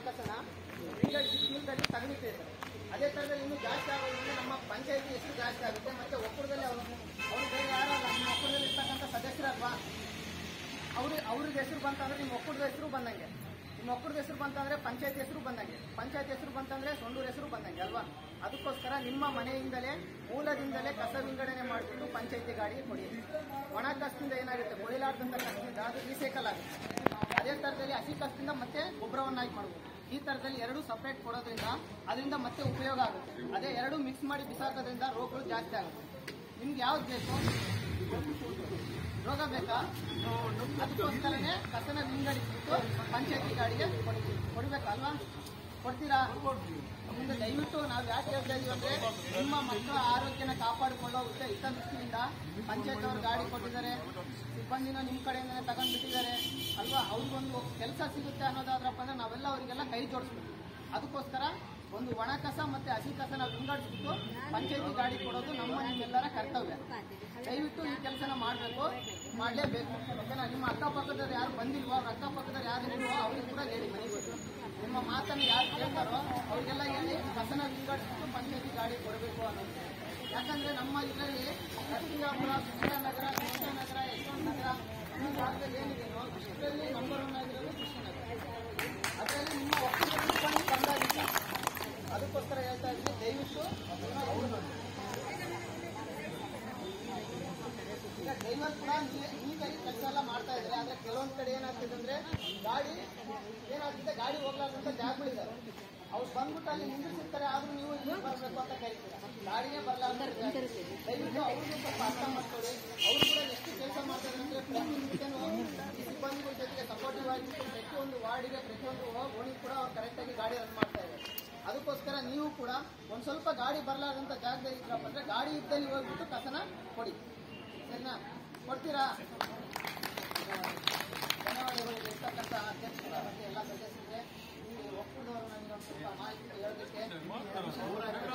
ಕಸನ ವಿಂಗಡಿಸಿ ಚೀಲದಲ್ಲಿ ತಗಲಿಟ್ಟಿರ್ತಾರೆ ಅದೇ ಥರದಲ್ಲಿ ಇನ್ನೂ ಜಾಸ್ತಿ ಆಗೋದ್ರಿಂದ ನಮ್ಮ ಪಂಚಾಯತಿ ಎಷ್ಟು ಜಾಸ್ತಿ ಆಗುತ್ತೆ ಮತ್ತೆ ಒಕ್ಕೂಟದಲ್ಲಿ ಅವರು ಅವ್ರು ಬೇರೆ ಯಾರು ಅಲ್ಲ ನಮ್ಮ ಒಕ್ಕೂಟದಲ್ಲಿ ಇರ್ತಕ್ಕಂಥ ಸದಸ್ಯರಲ್ವಾ ಅವ್ರ ಅವ್ರಿಗೆ ಹೆಸರು ಬಂತಂದ್ರೆ ನಿಮ್ಮ ಒಕ್ಕೂಟದ ಹೆಸರು ಬಂದಂಗೆ ನಿಮ್ಮ ಒಕ್ಕೂಟದ ಹೆಸರು ಬಂತಂದ್ರೆ ಪಂಚಾಯತ್ ಹೆಸರು ಬಂದಂಗೆ ಪಂಚಾಯತ್ ಹೆಸರು ಬಂತಂದ್ರೆ ಸೊಂಡೂರು ಹೆಸರು ಬಂದಂಗೆ ಅಲ್ವಾ ಅದಕ್ಕೋಸ್ಕರ ನಿಮ್ಮ ಮನೆಯಿಂದಲೇ ಮೂಲದಿಂದಲೇ ಕಸ ವಿಂಗಡಣೆ ಮಾಡಿಬಿಟ್ಟು ಪಂಚಾಯತಿ ಗಾಡಿ ಕೊಡಿ ಒಣ ಕಸದಿಂದ ಏನಾಗುತ್ತೆ ಕೊಯ್ಲಾರ್ದಂಥ ಕಸದಿಂದ ಅದು ರೀಸೈಕಲ್ ಆಗುತ್ತೆ ಅದೇ ಥರದಲ್ಲಿ ಹಸಿ ಕಸದಿಂದ ಮತ್ತೆ ಗೊಬ್ಬರವನ್ನಾಗಿ ಮಾಡ್ಬೋದು ಈ ಥರದಲ್ಲಿ ಎರಡು ಸಪ್ರೇಟ್ ಕೊಡೋದ್ರಿಂದ ಅದರಿಂದ ಮತ್ತೆ ಉಪಯೋಗ ಆಗುತ್ತೆ ಅದೇ ಎರಡು ಮಿಕ್ಸ್ ಮಾಡಿ ಬಿಸಾಕೋದ್ರಿಂದ ರೋಗಗಳು ಜಾಸ್ತಿ ಆಗುತ್ತೆ ನಿಮ್ಗೆ ಯಾವ್ದು ಬೇಕು ರೋಗ ಬೇಕಾ ಅದಕ್ಕೋಸ್ಕರನೇ ಕಸನ ವಿಂಗಡಿಸ್ಬಿಟ್ಟು ಪಂಚಾಯತಿ ಗಾಡಿಗೆ ಕೊಡ್ತೀವಿ ಕೊಡ್ಬೇಕಲ್ವಾ ಕೊಡ್ತೀರಾ ಮುಂದೆ ದಯವಿಟ್ಟು ನಾವು ಯಾಕೆ ಹೇಳ್ತಾ ಇದೀವಿ ಅಂದ್ರೆ ನಿಮ್ಮ ಮಕ್ಕಳ ಆರೋಗ್ಯನ ಕಾಪಾಡಿಕೊಳ್ಳೋ ಉದ್ದ ಹಿತದೃಷ್ಟಿಯಿಂದ ಪಂಚಾಯತ್ ಅವರು ಗಾಡಿ ಕೊಟ್ಟಿದ್ದಾರೆ ಸಿಬ್ಬಂದಿನ ನಿಮ್ಮ ಕಡೆಯಿಂದನೇ ತಗೊಂಡ್ಬಿಟ್ಟಿದ್ದಾರೆ ಅಲ್ವಾ ಅವ್ರಿಗೊಂದು ಕೆಲಸ ಸಿಗುತ್ತೆ ಅನ್ನೋದಾದ್ರಪ್ಪ ಅಂದ್ರೆ ನಾವೆಲ್ಲ ಅವರಿಗೆಲ್ಲ ಕೈ ಜೋಡಿಸ್ಬೇಕು ಅದಕ್ಕೋಸ್ಕರ ಒಂದು ಒಣ ಕಸ ಮತ್ತೆ ಹಸಿ ಕಸನ ವಿಂಗಡಿಸ್ಬಿಟ್ಟು ಪಂಚಾಯತಿ ಗಾಡಿ ಕೊಡೋದು ನಮ್ಮ ನಿಮ್ಮೆಲ್ಲರ ಕರ್ತವ್ಯ ದಯವಿಟ್ಟು ಈ ಕೆಲಸನ ಮಾಡಬೇಕು ಮಾಡಲೇಬೇಕು ಓಕೆನಾ ನಿಮ್ಮ ಅಕ್ಕಪಕ್ಕದವ್ರು ಯಾರು ಬಂದಿಲ್ವೋ ಅವ್ರ ಅಕ್ಕಪಕ್ಕದವ್ರು ಯಾರು ಇಲ್ವೋ ಅವ್ರಿಗೆ ಕೂಡ ಹೇಳಿ ಮನೆಗೆ ಹೋಗಿ. ನಿಮ್ಮ ಮಾತನ್ನು ಯಾರು ಕೇಳ್ತಾರೋ ಅವರಿಗೆಲ್ಲ ಹೇಳಿ ಕಸನ ವಿಂಗಡಿಸ್ಬಿಟ್ಟು ಪಂಚಾಯತಿ ಗಾಡಿ ಕೊಡಬೇಕು ಅನ್ನೋದು ಯಾಕಂದ್ರೆ ನಮ್ಮ ಇದರಲ್ಲಿ ನರಸಿಂಗಾಪುರ ಕೃಷ್ಣನಗರ ಕೃಷ್ಣನಗರ ಯಶವಂತ ನಗರ ಈ ಭಾಗದಲ್ಲಿ ಏನಿದೆಯೋ ಇದರಲ್ಲಿ ನಂಬರ್ ಒನ್ ಆಗಿರೋದು ಕೃಷ್ಣನಗರ ಅದರಲ್ಲಿ ನಿಮ್ಮ ಒಕ್ಕೂಟದ ಸಿಬ್ಬಂದಿ ಬಂದಾಗಿಲ್ಲ ಅದಕ್ಕೋಸ್ಕರ ಹೇಳ್ತಾ ಇದ್ದೀನಿ ದಯವಿಟ್ಟು ಈಗ ಡ್ರೈವರ್ ಕೂಡ ನೀ- ನೀಟಾಗಿ ಕೆಲಸ ಎಲ್ಲ ಮಾಡ್ತಾ ಇದ್ದಾರೆ ಆದ್ರೆ ಕೆಲವೊಂದ್ ಕಡೆ ಏನಾಗ್ತಿದೆ ಅಂದ್ರೆ ಗಾಡಿ ಏನಾಗ್ತಿದೆ ಗಾಡಿ ಹೋಗ್ಲಾರ್ದಂತ ಜಾಗಗಳಿದ್ದಾರೆ ಅವ್ರು ಬಂದ್ಬಿಟ್ಟು ಅಲ್ಲಿ ನಿಂದಿರ್ಸಿರ್ತಾರೆ ಆದ್ರೂ ನೀವು ಇಲ್ಲಿ ಬರ್ಬೇಕು ಅಂತ ಕರಿತೀರ ಗಾಡಿನೇ ಬರ್ಲಾರ್ದ ದಯವಿಟ್ಟು ಅವ್ರಿಗೂ ಸ್ವಲ್ಪ ಅರ್ಥ ಮಾಡ್ಕೊಳ್ಳಿ ಅವರು ಕೂಡ ಎಷ್ಟು ಕೆಲಸ ಮಾಡ್ತಾರೆ ಅಂದ್ರೆ ಪ್ರತಿನಿತ್ಯನೂ ಈ ಸಿಬ್ಬಂದಿಗಳ ಜೊತೆಗೆ ಸಪೋರ್ಟಿವ್ ಆಗಿತ್ತು ಪ್ರತಿಯೊಂದು ವಾರ್ಡಿಗೆ ಪ್ರತಿಯೊಂದು ಓಣಿಗೆ ಕೂಡ ಅವ್ರು ಕರೆಕ್ಟಾಗಿ ಗಾಡಿ ರನ್ ಮಾಡ್ತಾ ಇದ್ದಾರೆ ಅದಕ್ಕೋಸ್ಕರ ನೀವು ಕೂಡ ಒಂದ್ ಸ್ವಲ್ಪ ಗಾಡಿ ಬರ್ಲಾರ್ದಂತ ಜಾಗದಲ್ಲಿ ಇದ್ರಪ್ಪ ಅಂದ್ರೆ ಗಾಡಿ ಇದ್ದಲ್ಲಿ ಹೋಗ್ಬಿಟ್ಟು ಕಸನ ಕೊಡಿ ಸರಿನಾ ಕೊಡ್ತೀರಾ ಧನ್ಯವಾದಗಳು ಇರ್ತಕ್ಕಂಥ ಅಧ್ಯಕ್ಷರ ಮತ್ತೆ ಎಲ್ಲ ಸದಸ್ಯರಿಗೆ ಈ ಒಕ್ಕೂಟದವರು ನನಗೆ ಒಂದು ಸ್ವಲ್ಪ ಮಾಹಿತಿ ಹೇಳೋದಕ್ಕೆ